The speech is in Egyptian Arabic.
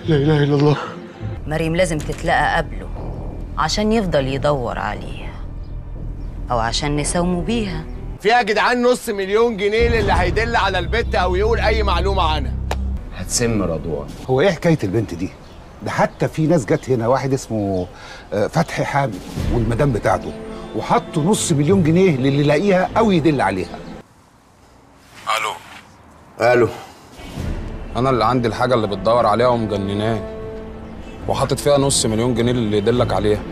لا اله الا الله مريم لازم تتلقى قبله عشان يفضل يدور عليها او عشان نساومه بيها في يا جدعان نص مليون جنيه للي هيدل على البت او يقول اي معلومه عنها هتسم رضوان هو ايه حكايه البنت دي ده حتى في ناس جت هنا واحد اسمه آه، فتحي حامد والمدام بتاعته وحطوا نص مليون جنيه للي يلاقيها او يدل عليها الو قالوا انا اللي عندي الحاجه اللي بتدور عليها ومجنناه وحاطط فيها نص مليون جنيه اللي يدلك عليها